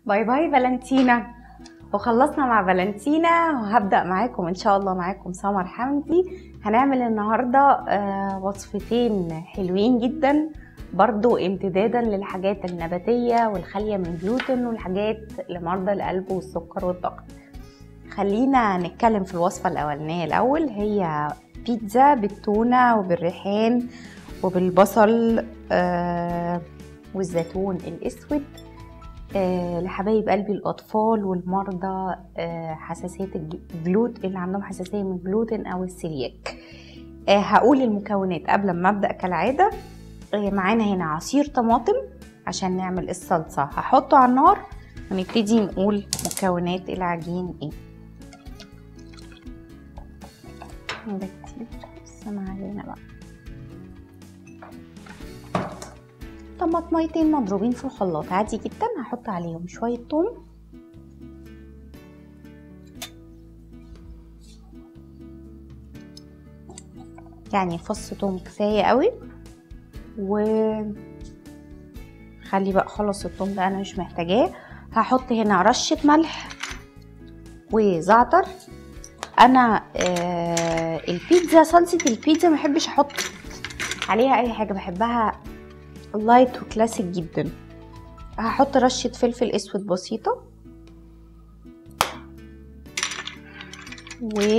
باي باي فالنتينا وخلصنا مع فالنتينا وهبدأ معاكم إن شاء الله معاكم سمر حمدي هنعمل النهاردة آه، وصفتين حلوين جدا برضو امتدادا للحاجات النباتية والخالية من جلوتين والحاجات لمرضى القلب والسكر والضغط خلينا نتكلم في الوصفة الأولانية الأول هي بيتزا بالتونة وبالريحان وبالبصل آه والزيتون الأسود آه لحبايب قلبي الأطفال والمرضى آه حساسية الجلوت اللي عندهم حساسية من الجلوتين أو السيلياك آه هقول المكونات قبل ما أبدأ كالعادة آه معانا هنا عصير طماطم عشان نعمل الصلصة هحطه على النار ونبتدي نقول مكونات العجين ايه ده كتير بس ما علينا بقى طماطميتين مضروبين في الخلاط عادي جدا هحط عليهم شوية توم يعني فص توم كفاية قوي و خلي بقى خلص التوم ده انا مش محتاجاه هحط هنا رشة ملح وزعتر انا آه البيتزا صلصة البيتزا ما بحبش احط عليها اي حاجة بحبها لايت وكلاسيك جدا هحط رشة فلفل اسود بسيطة و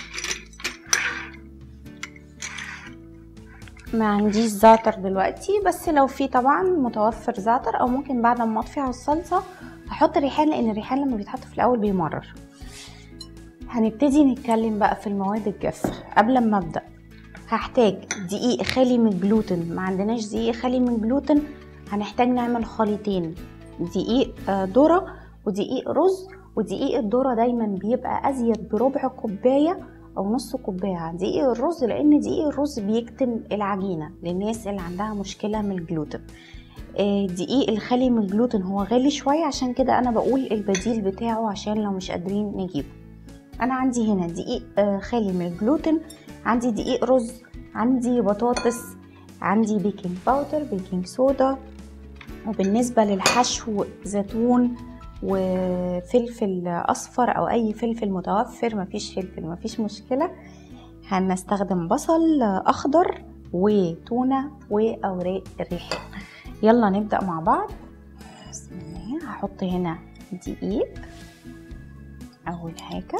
ما عنديش زعتر دلوقتي بس لو في طبعا متوفر زعتر او ممكن بعد ما اطفي على الصلصة هحط ريحان لان الريحان لما بيتحط في الاول بيمرر هنبتدي نتكلم بقى في المواد الجافة قبل ما ابدأ هحتاج دقيق خالي من الجلوتين ما عندناش دقيق خالي من الجلوتين هنحتاج نعمل خليطين دقيق ذرة ودقيق رز ودقيق الذرة دايما بيبقى ازيد بربع كوباية او نص كوبايه عن دقيق الرز لان دقيق الرز بيكتم العجينه للناس اللي عندها مشكله من الجلوتين دقيق الخالي من الجلوتين هو غالي شويه عشان كده انا بقول البديل بتاعه عشان لو مش قادرين نجيبه انا عندي هنا دقيق خالي من الجلوتين عندي دقيق رز عندي بطاطس عندي بيكنج باودر بيكنج صودا وبالنسبه للحشو زيتون وفلفل اصفر او اي فلفل متوفر مفيش فلفل مفيش مشكله هنستخدم بصل اخضر وتونه واوراق الريحان يلا نبدا مع بعض بسم الله هحط هنا دقيق اول حاجه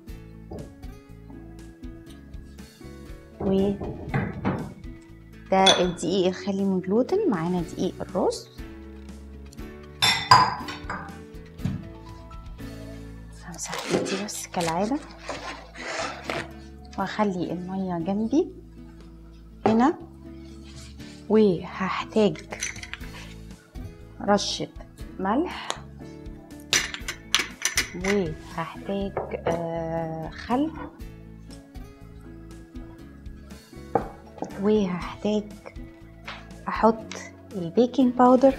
و ده الدقيق الخالي من جلوتين معانا دقيق الرز همسح ايدي بس كالعادة واخلي المية جنبي هنا وهحتاج رشة ملح وهحتاج آه خل وهحتاج احط البيكنج باودر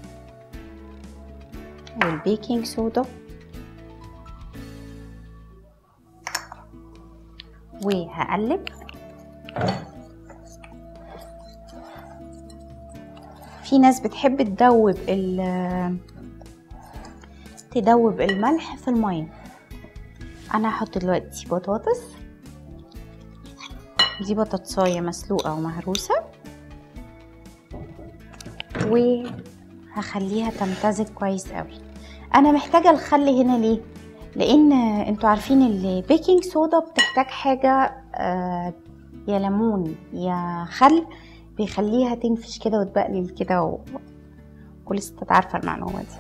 والبيكنج صودا وهقلب في ناس بتحب تدوب تدوب الملح في الميه انا هحط دلوقتي بطاطس دي بطاطسايه مسلوقه ومهروسه وهخليها تمتزج كويس قوي انا محتاجه الخل هنا ليه لان انتوا عارفين البيكنج صودا بتحتاج حاجه آه يا ليمون يا خل بيخليها تنفش كده وتبقلل كده وكل ستات عارفه المعلومه دي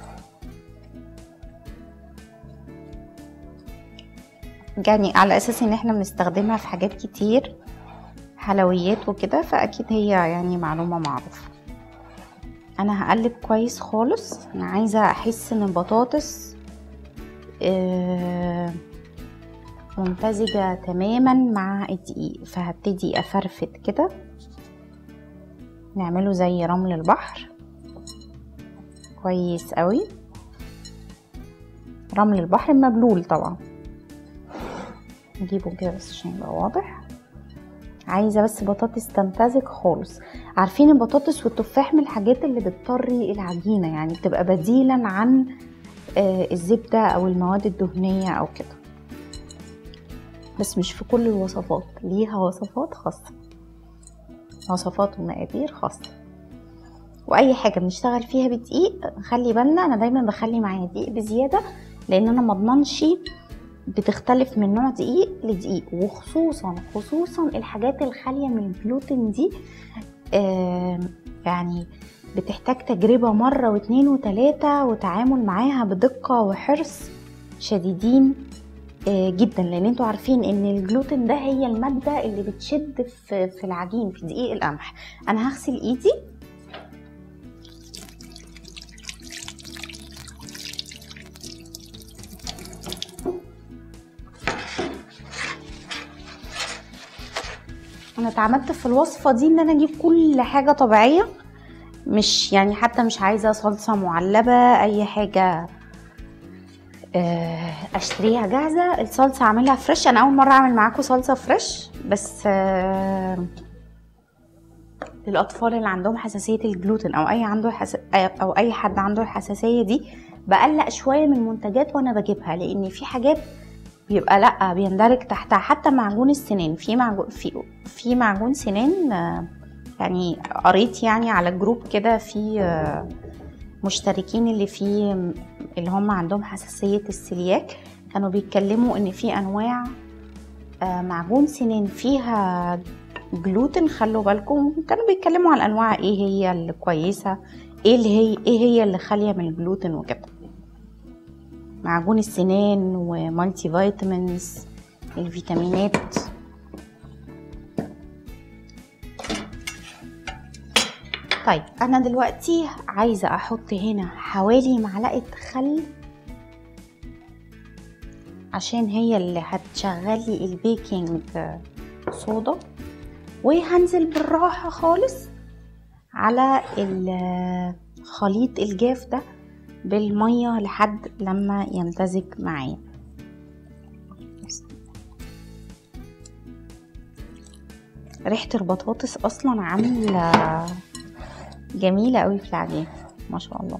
يعني على اساس ان احنا بنستخدمها في حاجات كتير حلويات وكده فاكيد هي يعني معلومه معروفه انا هقلب كويس خالص انا عايزه احس ان البطاطس ممتزجة تماما مع الدقيق فهبتدي افرفت كده نعمله زي رمل البحر كويس قوي رمل البحر مبلول طبعا نجيبه كده بس عشان يبقى واضح عايزه بس بطاطس تمتزج خالص عارفين البطاطس والتفاح من الحاجات اللي بتطري العجينه يعني بتبقى بديلا عن آه، الزبدة او المواد الدهنية او كده بس مش في كل الوصفات ليها وصفات خاصة وصفات ومقادير خاصة واي حاجة بنشتغل فيها بدقيق خلي بالنا انا دايما بخلي معايا دقيق بزيادة لان انا مضمنش بتختلف من نوع دقيق لدقيق وخصوصا خصوصا الحاجات الخالية من الجلوتين دي آه يعني بتحتاج تجربة مرة واتنين وتلاتة وتعامل معاها بدقة وحرص شديدين آه جدا لان انتوا عارفين ان الجلوتين ده هي المادة اللي بتشد في, في العجين في دقيق القمح انا هغسل ايدي انا اتعمدت في الوصفه دي ان انا اجيب كل حاجه طبيعيه مش يعني حتى مش عايزه صلصه معلبه اي حاجه آه، اشتريها جاهزه الصلصه اعملها فريش انا اول مره اعمل معاكم صلصه فريش بس آه، للاطفال اللي عندهم حساسيه الجلوتين او اي عنده حس... او اي حد عنده الحساسيه دي بقلق شويه من المنتجات وانا بجيبها لان في حاجات بيبقى لا بيندرج تحتها حتى معجون السنان في معجون في في معجون سنان آه، يعني قريت يعني على جروب كده في آه، مشتركين اللي فيه اللي هم عندهم حساسية السلياك كانوا بيتكلموا ان في انواع آه، معجون سنان فيها جلوتين خلوا بالكم كانوا بيتكلموا على الانواع ايه هي اللي كويسة ايه اللي هي ايه هي اللي خالية من الجلوتين وكده معجون السنان ومالتي فيتامينز الفيتامينات طيب انا دلوقتي عايزه احط هنا حوالي معلقه خل عشان هي اللي هتشغلي البيكنج صودا وهنزل بالراحه خالص على الخليط الجاف ده بالميه لحد لما يمتزج معايا ريحه البطاطس اصلا عامله جميله قوي في العجين ما شاء الله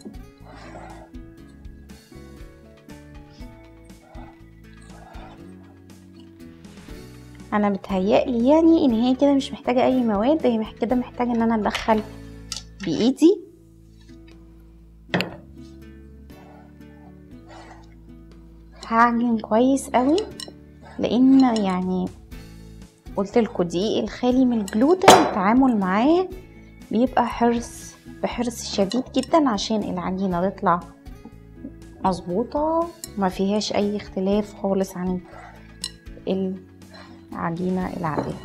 انا متهيألي يعني ان هي كده مش محتاجه اي مواد هي كده محتاجه ان انا ادخل بايدي هعجن كويس قوي لان يعني قلت لكم دقيق الخالي من الجلوتين التعامل معاه بيبقى حرص بحرص شديد جدا عشان العجينه تطلع مظبوطه ما فيهاش اي اختلاف خالص عن العجينه العاديه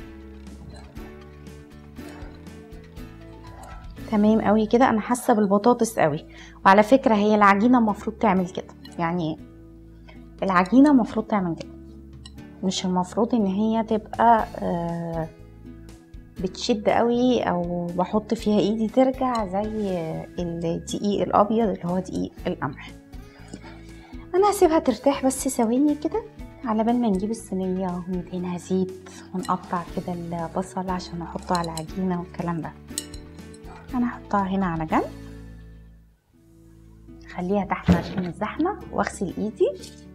تمام قوي كده انا حاسه بالبطاطس قوي وعلى فكره هي العجينه المفروض تعمل كده يعني العجينه المفروض تعمل كده مش المفروض ان هي تبقى آه بتشد قوي او بحط فيها ايدي ترجع زي الدقيق الابيض اللي هو دقيق القمح انا هسيبها ترتاح بس ثواني كده على بال ما نجيب الصينيه وندهنها زيت ونقطع كده البصل عشان احطه على العجينه والكلام ده انا هحطها هنا على جنب خليها تحت عشان الزحمه واغسل ايدي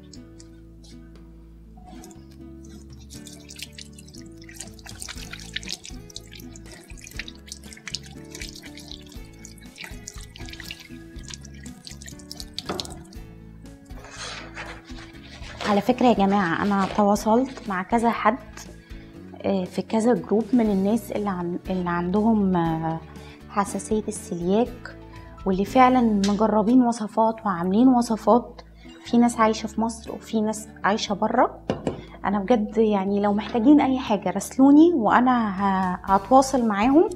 على فكرة يا جماعة أنا تواصلت مع كذا حد في كذا جروب من الناس اللي, عن اللي عندهم حساسية السلياك واللي فعلا مجربين وصفات وعاملين وصفات في ناس عايشة في مصر وفي ناس عايشة برا أنا بجد يعني لو محتاجين أي حاجة راسلوني وأنا هتواصل معاهم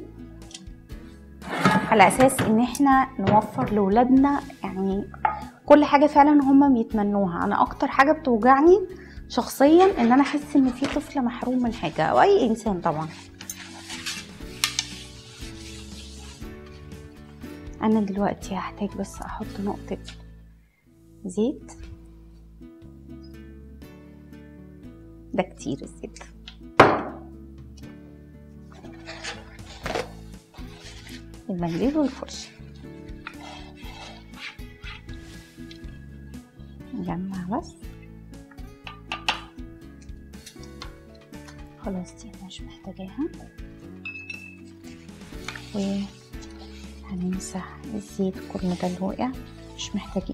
على أساس إن احنا نوفر لولادنا يعني كل حاجه فعلا هم بيتمنوها انا اكتر حاجه بتوجعني شخصيا ان انا احس ان في طفل محروم من حاجه او اي انسان طبعا انا دلوقتي هحتاج بس احط نقطه زيت ده كتير الزيت المنديل والفرشه نجمع بس خلاص دي أنا مش محتاجاها وهنمسح الزيت كل ده اللي وقع مش محتاجين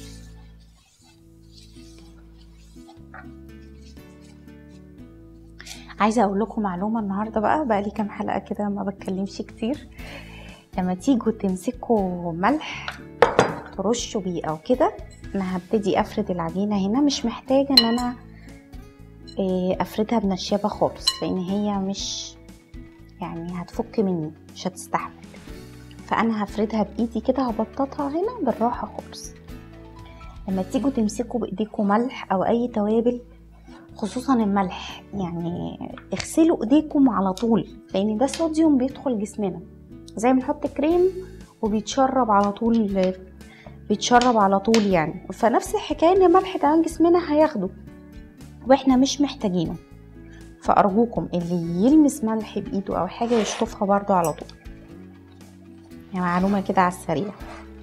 عايزه اقول لكم معلومه النهارده بقى بقى لي كام حلقه كده ما بتكلمش كتير لما تيجوا تمسكوا ملح ترشوا بيه او كده انا هبتدي افرد العجينه هنا مش محتاجه ان انا إيه، افردها بنشابه خالص لان هي مش يعني هتفك مني مش هتستحمل فانا هفردها بايدي كده هبططها هنا بالراحه خالص لما تيجوا تمسكوا بايديكم ملح او اي توابل خصوصا الملح يعني اغسلوا ايديكم على طول لان ده صوديوم بيدخل جسمنا زي ما نحط كريم وبيتشرب على طول بيتشرب على طول يعني فنفس الحكايه ان الملح كمان جسمنا هياخده واحنا مش محتاجينه فارجوكم اللي يلمس ملح بايده او حاجه يشطفها برضو على طول يعني معلومه كده على السريع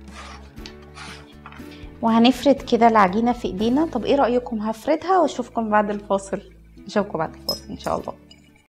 وهنفرد كده العجينه في ايدينا طب ايه رايكم هفردها واشوفكم بعد الفاصل اشوفكم بعد الفاصل ان شاء الله